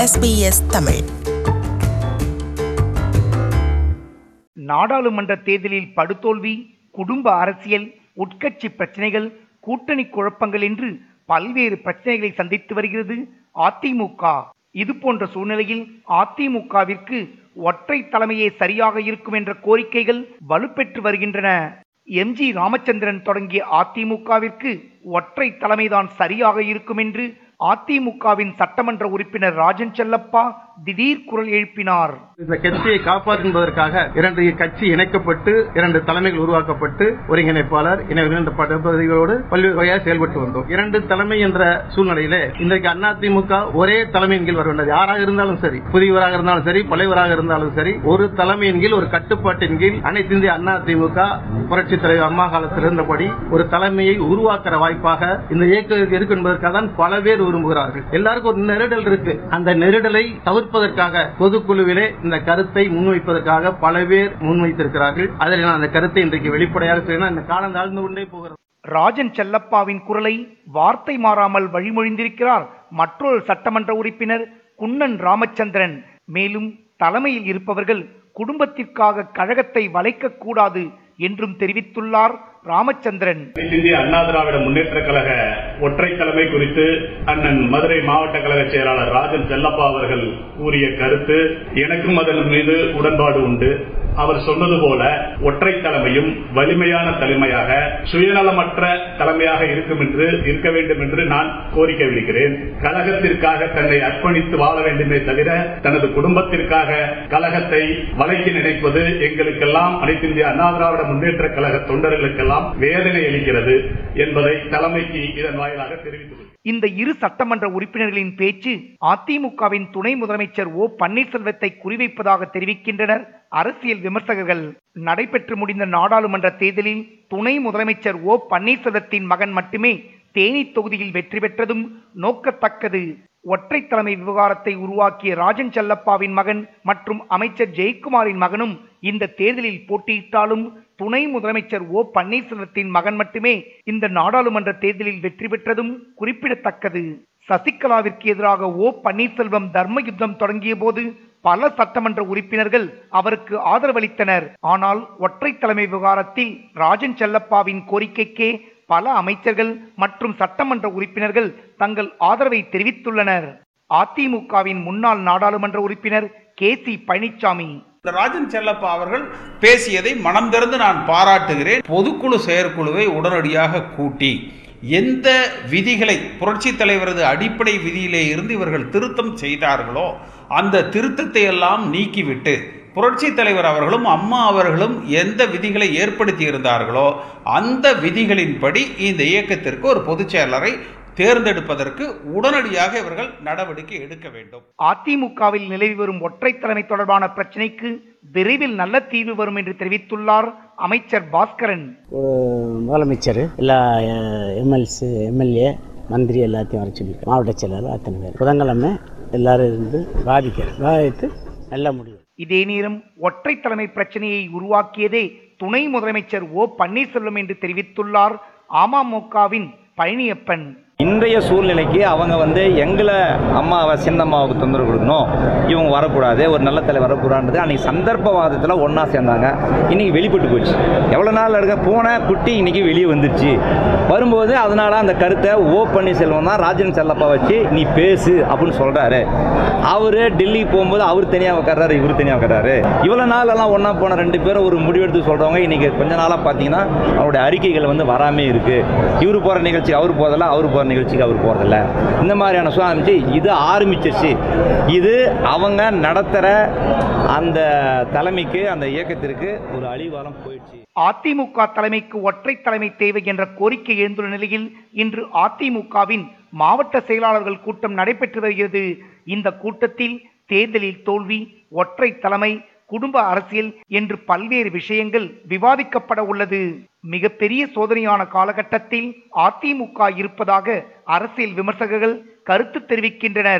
SBS Tamil நாடாளுமன்ற தேர்தலில் படுதோல்வி குடும்ப அரசியல் உட்கட்சி பிரச்சனைகள் கூட்டணி குழப்பங்கள் என்று பல்வேறு பிரச்சனைகளை சந்தித்து வருகிறது அதிமுக இது போன்ற சூழ்நிலையில் அதிமுகவிற்கு ஒற்றை தலைமையே சரியாக இருக்கும் என்ற கோரிக்கைகள் வலுப்பெற்று வருகின்றன எம்ஜி ராமச்சந்திரன் தொடங்கிய அதிமுகவிற்கு ஒற்றை தலைமைதான் சரியாக இருக்கும் என்று அதிமுகவின் சட்டமன்ற உறுப்பினர் ராஜன் செல்லப்பா திடீர் குரல் எழுப்பினார் இந்த கட்சியை காப்பாற்றுவதற்காக இரண்டு கட்சி இணைக்கப்பட்டு இரண்டு தலைமைகள் உருவாக்கப்பட்டு ஒருங்கிணைப்பாளர் இணை ஒருங்கிணைப்பாளர் பதவிகளோடு பல்வேறு வகையாக செயல்பட்டு வந்தோம் இரண்டு தலைமை என்ற சூழ்நிலையிலே இன்றைக்கு அதிமுக ஒரே தலைமையின் கீழ் வர வேண்டும் யாராக இருந்தாலும் சரி புதியவராக இருந்தாலும் சரி பழையவராக இருந்தாலும் சரி ஒரு தலைமையின் கீழ் ஒரு கட்டுப்பாட்டின் கீழ் அனைத்து இந்திய அதிமுக புரட்சி தலைவர் அம்மா காலத்தில் இருந்தபடி ஒரு தலைமையை உருவாக்குற வாய்ப்பாக இந்த இயக்கத்திற்கு இருக்கு என்பதற்காக தான் பல பேர் விரும்புகிறார்கள் எல்லாருக்கும் ஒரு நெருடல் இருக்கு அந்த நெருடலை தவிர்ப்பதற்காக பொதுக்குழுவிலே இந்த கருத்தை முன்வைப்பதற்காக பல பேர் முன்வைத்திருக்கிறார்கள் அதில் நான் அந்த கருத்தை இன்றைக்கு வெளிப்படையாக சொன்னால் இந்த காலம் தாழ்ந்து கொண்டே போகிறது ராஜன் செல்லப்பாவின் குரலை வார்த்தை மாறாமல் வழிமொழிந்திருக்கிறார் மற்றொரு சட்டமன்ற உறுப்பினர் குன்னன் ராமச்சந்திரன் மேலும் தலைமையில் இருப்பவர்கள் குடும்பத்திற்காக கழகத்தை வளைக்க கூடாது என்றும் தெரிவித்துள்ளார் ராமச்சந்திரன் அனைத்து இந்திய அண்ணா திராவிட முன்னேற்ற கழக ஒற்றை தலைமை குறித்து அண்ணன் மதுரை மாவட்ட கழக செயலாளர் ராஜன் செல்லப்பா அவர்கள் கூறிய கருத்து எனக்கும் அதன் மீது உடன்பாடு உண்டு அவர் சொன்னது போல ஒற்றை தலைமையும் வலிமையான தலைமையாக சுயநலமற்ற தலைமையாக இருக்கும் என்று இருக்க வேண்டும் என்று நான் கோரிக்கை விடுக்கிறேன் கழகத்திற்காக தன்னை அர்ப்பணித்து வாழ வேண்டுமே தவிர தனது குடும்பத்திற்காக கழகத்தை வளைக்க நினைப்பது எங்களுக்கெல்லாம் அனைத்து இந்திய அண்ணா திராவிட முன்னேற்ற கழக தொண்டர்களுக்கெல்லாம் வேதனை அளிக்கிறது என்பதை தலைமைக்கு இதன் வாயிலாக தெரிவித்துள்ளது இந்த இரு சட்டமன்ற உறுப்பினர்களின் பேச்சு அதிமுகவின் துணை முதலமைச்சர் ஓ பன்னீர்செல்வத்தை குறிவைப்பதாக தெரிவிக்கின்றனர் அரசியல் விமர்சகர்கள் நடைபெற்று முடிந்த நாடாளுமன்ற தேர்தலில் துணை முதலமைச்சர் ஓ பன்னீர்செல்வத்தின் மகன் மட்டுமே தேனி தொகுதியில் வெற்றி பெற்றதும் நோக்கத்தக்கது ஒற்றை தலைமை விவகாரத்தை உருவாக்கிய ராஜன் செல்லப்பாவின் மகன் மற்றும் அமைச்சர் ஜெயக்குமாரின் மகனும் இந்த தேர்தலில் போட்டியிட்டாலும் துணை முதலமைச்சர் ஓ பன்னீர்செல்வத்தின் மகன் மட்டுமே இந்த நாடாளுமன்ற தேர்தலில் வெற்றி பெற்றதும் குறிப்பிடத்தக்கது சசிகலாவிற்கு எதிராக ஓ பன்னீர்செல்வம் தர்ம யுத்தம் தொடங்கிய போது பல சட்டமன்ற உறுப்பினர்கள் அவருக்கு ஆதரவளித்தனர் ஆனால் ஒற்றை தலைமை விவகாரத்தில் ராஜன் செல்லப்பாவின் கோரிக்கைக்கே பல அமைச்சர்கள் மற்றும் சட்டமன்ற உறுப்பினர்கள் தங்கள் ஆதரவை தெரிவித்துள்ளனர் அதிமுகவின் முன்னாள் நாடாளுமன்ற உறுப்பினர் கே சி பழனிசாமி இந்த ராஜன் செல்லப்பா அவர்கள் பேசியதை மனம் திறந்து நான் பாராட்டுகிறேன் பொதுக்குழு செயற்குழுவை உடனடியாக கூட்டி எந்த விதிகளை புரட்சி தலைவரது அடிப்படை விதியிலே இருந்து இவர்கள் திருத்தம் செய்தார்களோ அந்த திருத்தத்தை எல்லாம் நீக்கிவிட்டு புரட்சி தலைவர் அவர்களும் அம்மா அவர்களும் எந்த விதிகளை ஏற்படுத்தி இருந்தார்களோ அந்த விதிகளின்படி இந்த இயக்கத்திற்கு ஒரு பொதுச் செயலரை தேர்ந்தெடுப்பதற்கு உடனடியாக இவர்கள் நடவடிக்கை எடுக்க வேண்டும் அதிமுகவில் நிலவி வரும் ஒற்றை தலைமை தொடர்பான பிரச்சினைக்கு விரைவில் நல்ல தீர்வு வரும் என்று தெரிவித்துள்ளார் அமைச்சர் பாஸ்கரன் ஒரு முதலமைச்சர் எல்லா எம்எல்சி எம்எல்ஏ மந்திரி எல்லாத்தையும் வர சொல்லியிருக்காங்க மாவட்ட செயலாளர் அத்தனை பேர் புதன்கிழமை எல்லாரும் இருந்து பாதிக்கிறது பாதித்து நல்ல முடிவு இதே நேரம் ஒற்றை தலைமை பிரச்சனையை உருவாக்கியதே துணை முதலமைச்சர் ஓ பன்னீர்செல்வம் என்று தெரிவித்துள்ளார் அமமுகவின் பழனியப்பன் இன்றைய சூழ்நிலைக்கு அவங்க வந்து எங்களை அம்மாவை சின்னம்மாவுக்கு தொந்தரவு கொடுக்கணும் இவங்க வரக்கூடாது ஒரு நல்ல தலைவர் வரக்கூடாது அன்னைக்கு சந்தர்ப்பவாதத்தில் ஒன்றா சேர்ந்தாங்க இன்னைக்கு வெளிப்பட்டு போச்சு எவ்வளோ நாள் எடுக்க போன குட்டி இன்னைக்கு வெளியே வந்துருச்சு வரும்போது அதனால அந்த கருத்தை ஓ பன்னீர்செல்வம் தான் ராஜன் செல்லப்பா வச்சு நீ பேசு அப்படின்னு சொல்கிறாரு அவர் டெல்லி போகும்போது அவர் தனியாக உட்கார்றாரு இவர் தனியாக உட்கார்றாரு இவ்வளோ நாள் எல்லாம் ஒன்றா போன ரெண்டு பேரும் ஒரு முடிவெடுத்து சொல்கிறவங்க இன்னைக்கு கொஞ்ச நாளாக பார்த்தீங்கன்னா அவருடைய அறிக்கைகள் வந்து வராமே இருக்குது இவர் போகிற நிகழ்ச்சி அவர் போகிறதில்ல அவர் போகிற நிகழ்ச்சிக்கு அவர் போகிறதில்ல இந்த மாதிரியான சூழல் ஆரம்பிச்சு இது ஆரம்பிச்சிருச்சு இது அவங்க நடத்துகிற அந்த தலைமைக்கு அந்த இயக்கத்திற்கு ஒரு அழிவாரம் போயிடுச்சு அதிமுக தலைமைக்கு ஒற்றை தலைமை தேவை என்ற கோரிக்கை எழுந்துள்ள நிலையில் இன்று அதிமுகவின் மாவட்ட செயலாளர்கள் கூட்டம் நடைபெற்று வருகிறது இந்த கூட்டத்தில் தேர்தலில் தோல்வி ஒற்றை தலைமை குடும்ப அரசியல் என்று பல்வேறு விஷயங்கள் விவாதிக்கப்பட உள்ளது மிகப்பெரிய சோதனையான காலகட்டத்தில் அதிமுக இருப்பதாக அரசியல் விமர்சகர்கள் கருத்து தெரிவிக்கின்றனர்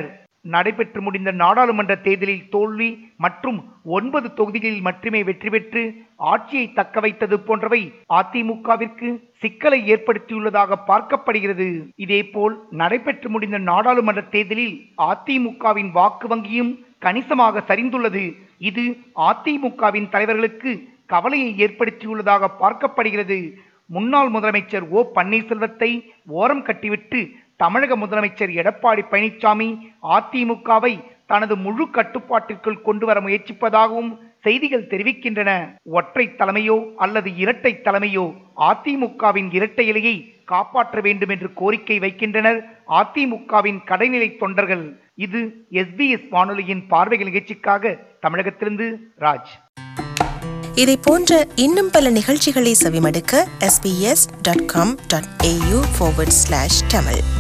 நடைபெற்று முடிந்த நாடாளுமன்ற தேர்தலில் தோல்வி மற்றும் ஒன்பது தொகுதிகளில் மட்டுமே வெற்றி பெற்று ஆட்சியை தக்க வைத்தது போன்றவை அதிமுகவிற்கு சிக்கலை ஏற்படுத்தியுள்ளதாக பார்க்கப்படுகிறது இதேபோல் நடைபெற்று முடிந்த நாடாளுமன்ற தேர்தலில் அதிமுகவின் வாக்கு வங்கியும் கணிசமாக சரிந்துள்ளது இது அதிமுகவின் தலைவர்களுக்கு கவலையை ஏற்படுத்தியுள்ளதாக பார்க்கப்படுகிறது முன்னாள் முதலமைச்சர் ஓ பன்னீர்செல்வத்தை ஓரம் கட்டிவிட்டு தமிழக முதலமைச்சர் எடப்பாடி பழனிசாமி அதிமுகவை தனது முழு கட்டுப்பாட்டிற்குள் கொண்டு வர முயற்சிப்பதாகவும் செய்திகள் தெரிவிக்கின்றன ஒற்றை தலைமையோ அல்லது இரட்டை தலைமையோ அதிமுகவின் இரட்டை இலையை காப்பாற்ற வேண்டும் என்று கோரிக்கை வைக்கின்றனர் அதிமுகவின் கடைநிலை தொண்டர்கள் இது எஸ்பிஎஸ் வானொலியின் பார்வைகள் நிகழ்ச்சிக்காக தமிழகத்திலிருந்து ராஜ் இதை போன்ற இன்னும் பல நிகழ்ச்சிகளை செவிமடுக்க sbs.com.au forward slash tamil